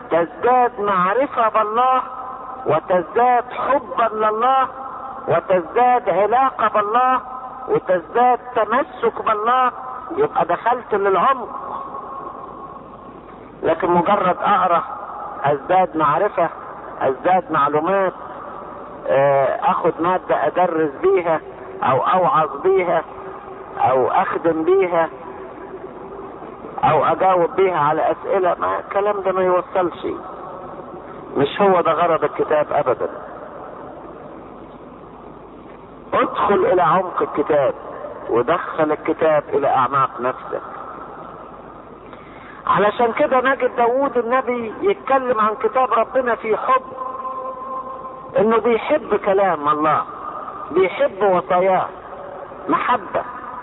تزداد معرفة بالله وتزداد حبا لله وتزداد علاقة بالله وتزداد تمسك بالله يبقى دخلت للعمق لكن مجرد اقرا ازداد معرفة ازداد معلومات اخد مادة ادرس بيها او اوعظ بيها او اخدم بيها او اجاوب بيها على اسئلة ما الكلام ده ما يوصلش مش هو ده غرض الكتاب ابدا ادخل الى عمق الكتاب ودخل الكتاب الى اعماق نفسك علشان كده نجد داوود النبي يتكلم عن كتاب ربنا في حب انه بيحب كلام الله بيحب وصاياه محبة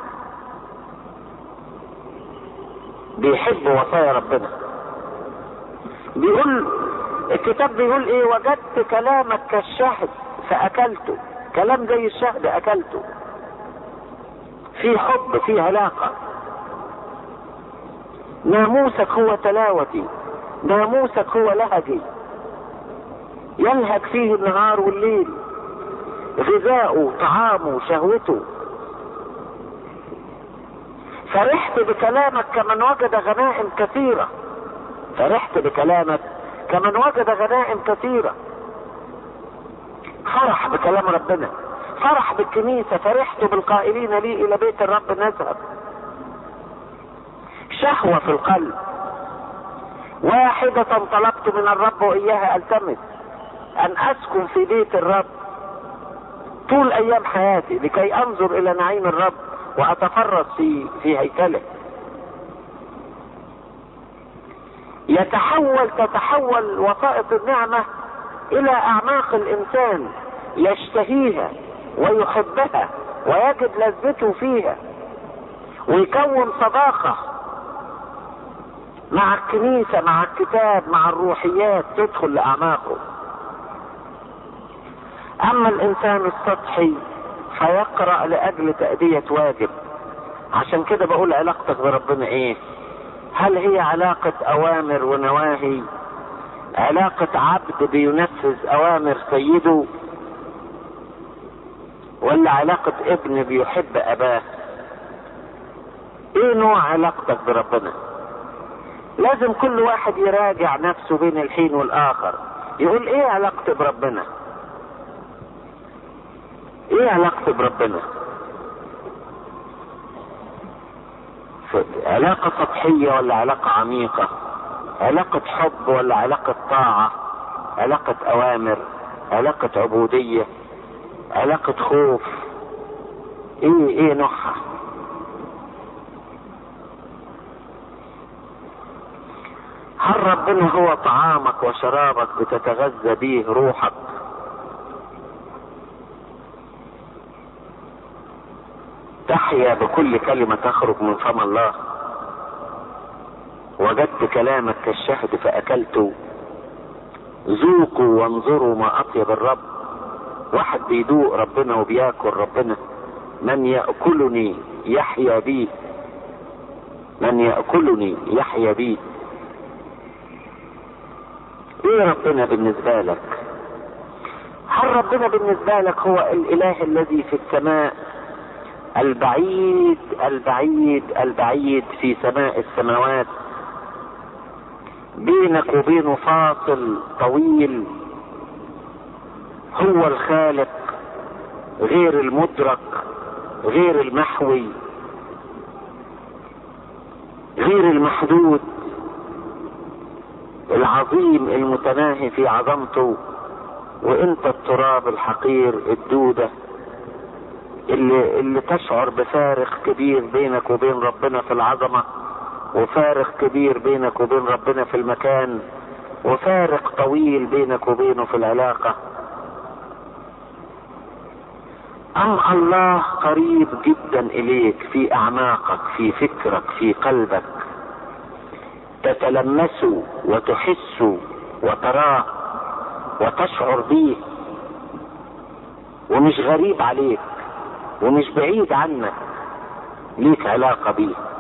بيحب وصايا ربنا بيقول الكتاب بيقول ايه وجدت كلامك كالشهد فاكلته كلام زي الشهد اكلته في حب في علاقة ناموسك هو تلاوتي ناموسك هو لهجي يلهج فيه النهار والليل غذاؤه طعامه شهوته فرحت بكلامك كمن وجد غنائم كثيرة فرحت بكلامك كمن وجد غنائم كثيرة فرح بكلام ربنا فرح بالكنيسة فرحت بالقائلين لي إلى بيت الرب نذهب شهوة في القلب واحدة طلبت من الرب وإياها ألتمس أن أسكن في بيت الرب طول أيام حياتي لكي أنظر إلى نعيم الرب وأتفرس في في هيكله يتحول تتحول وسائط النعمة إلى أعماق الإنسان يشتهيها ويحبها ويجد لذته فيها ويكون صداقة مع الكنيسة مع الكتاب مع الروحيات تدخل لأعماقه أما الإنسان السطحي فيقرأ لأجل تأدية واجب عشان كده بقول علاقتك بربنا إيه هل هي علاقة أوامر ونواهي علاقة عبد بينفذ أوامر سيده ولا علاقة ابن بيحب أباه ايه نوع علاقتك بربنا لازم كل واحد يراجع نفسه بين الحين والآخر يقول ايه علاقتي بربنا ايه علاقتي بربنا علاقة سطحية ولا علاقة عميقة علاقة حب ولا علاقة طاعة علاقة أوامر علاقة عبودية علاقة خوف ايه ايه نوعها هل ربنا هو طعامك وشرابك بتتغذى به روحك تحيا بكل كلمة تخرج من فم الله وجدت كلامك كالشهد فأكلته ذوقوا وانظروا ما أطيب الرب واحد بيدوق ربنا وبياكل ربنا من يأكلني يحيا بي من يأكلني يحيا بي ايه ربنا بالنسبة لك هل ربنا بالنسبة لك هو الاله الذي في السماء البعيد البعيد البعيد في سماء السماوات بينك وبينه فاصل طويل هو الخالق غير المدرك غير المحوي غير المحدود العظيم المتناهي في عظمته وانت التراب الحقير الدودة اللي, اللي تشعر بفارق كبير بينك وبين ربنا في العظمة وفارق كبير بينك وبين ربنا في المكان وفارق طويل بينك وبينه في العلاقة أم الله قريب جدا إليك في أعماقك في فكرك في قلبك تتلمسه وتحسه وتراه وتشعر به ومش غريب عليك ومش بعيد عنك ليك علاقة بيه